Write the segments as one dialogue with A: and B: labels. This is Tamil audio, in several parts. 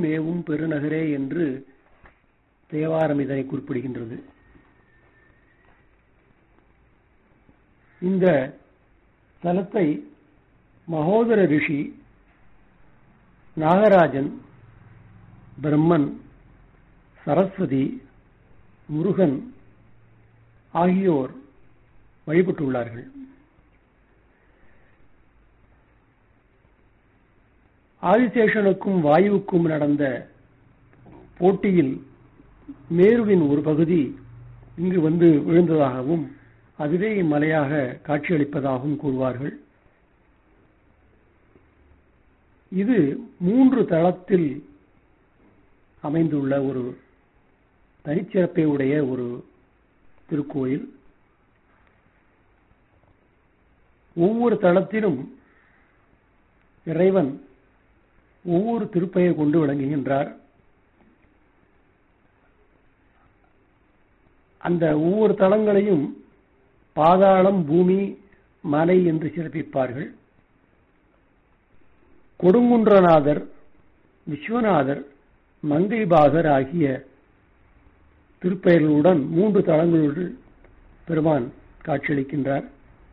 A: மேவும் பெருநகரே என்று தேவாரம் இதனை குறிப்பிடுகின்றது இந்த தலத்தை மகோதர ரிஷி நாகராஜன் பிரம்மன் சரஸ்வதி முருகன் ஆகியோர் வழிபட்டுள்ளார்கள் ஆதிசேஷனுக்கும் வாயுவுக்கும் நடந்த போட்டியில் மேருவின் ஒரு பகுதி இங்கு வந்து விழுந்ததாகவும் அதுவே இம்மலையாக காட்சியளிப்பதாகவும் கூறுவார்கள் இது மூன்று தளத்தில் அமைந்துள்ள ஒரு தனிச்சிறப்பை உடைய ஒரு திருக்கோயில் ஒவ்வொரு தளத்திலும் இறைவன் ஒவ்வொரு திருப்பெயர் கொண்டு விளங்குகின்றார் அந்த ஒவ்வொரு தளங்களையும் பாதாளம் பூமி மலை என்று சிறப்பிப்பார்கள் கொடுங்குன்றநாதர் விஸ்வநாதர் மங்கைபாகர் ஆகிய திருப்பெயர்களுடன் மூன்று தளங்களோடு பெருமான் காட்சியளிக்கின்றார்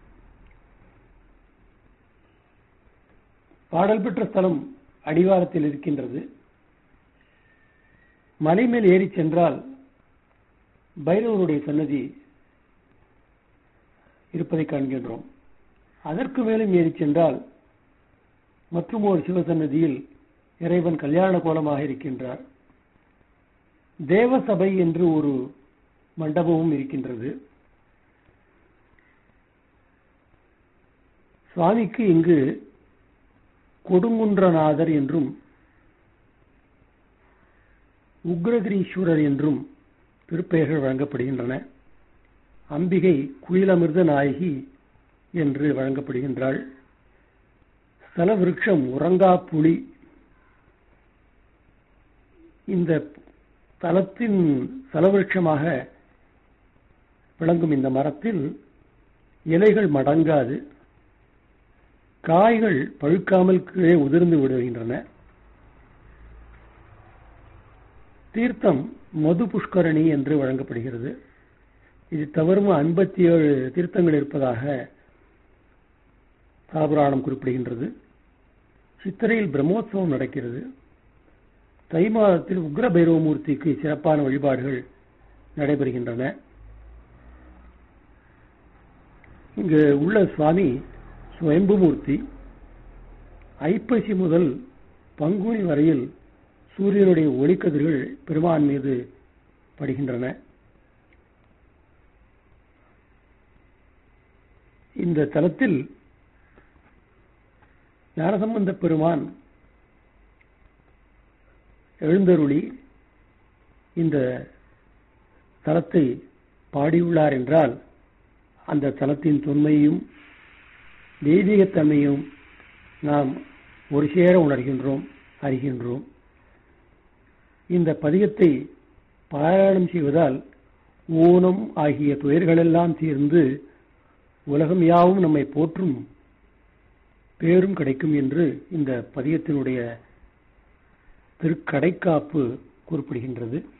A: பாடல் பெற்ற ஸ்தலம் அடிவாரத்தில் இருக்கின்றது மலை மேல் ஏறி சென்றால் பைரவருடைய சன்னதி இருப்பதை காண்கின்றோம் அதற்கு மேலும் ஏறி சென்றால் மற்றும் ஒரு சிவசன்னதியில் இறைவன் கல்யாண கோலமாக இருக்கின்றார் தேவசபை என்று ஒரு மண்டபமும் இருக்கின்றது சுவாமிக்கு இங்கு கொடுங்குன்றநாதர் என்றும் உக்ரகிரீஸ்வரர் என்றும் திருப்பெயர்கள் வழங்கப்படுகின்றன அம்பிகை குயிலமிர்த நாயகி என்று வழங்கப்படுகின்றாள் ஸ்தல விருட்சம் உறங்கா புலி இந்த தலத்தின் ஸ்தலவிருட்சமாக விளங்கும் இந்த மரத்தில் இலைகள் மடங்காது காய்கள் பழுக்காமல் கீழே உதிர்ந்து விடுகின்றன தீர்த்தம் மது புஷ்கரணி என்று வழங்கப்படுகிறது இது தவறும் ஐம்பத்தி ஏழு தீர்த்தங்கள் இருப்பதாக சாபுராணம் குறிப்பிடுகின்றது சித்திரையில் பிரம்மோத்சவம் நடக்கிறது தை மாதத்தில் உக்ர பைரவமூர்த்திக்கு சிறப்பான வழிபாடுகள் நடைபெறுகின்றன இங்கு உள்ள சுவாமி சுயம்புமூர்த்தி ஐப்பசி முதல் பங்குனி வரையில் சூரியனுடைய ஒளிக்கதிர்கள் பெருமான் மீது படுகின்றன இந்த தலத்தில் ஞானசம்பந்த பெருமான் எழுந்தருளி இந்த தலத்தை பாடியுள்ளார் என்றால் அந்த தலத்தின் தொன்மையும் தெய்வீகத்தன்மையும் நாம் ஒரு சேர உணர்கின்றோம் அறிகின்றோம் இந்த பதிகத்தை பாராயணம் செய்வதால் ஊனம் ஆகிய துயர்களெல்லாம் தீர்ந்து உலகம் யாவும் நம்மை போற்றும் பேரும் கிடைக்கும் என்று இந்த பதிகத்தினுடைய திருக்கடைக்காப்பு குறிப்பிடுகின்றது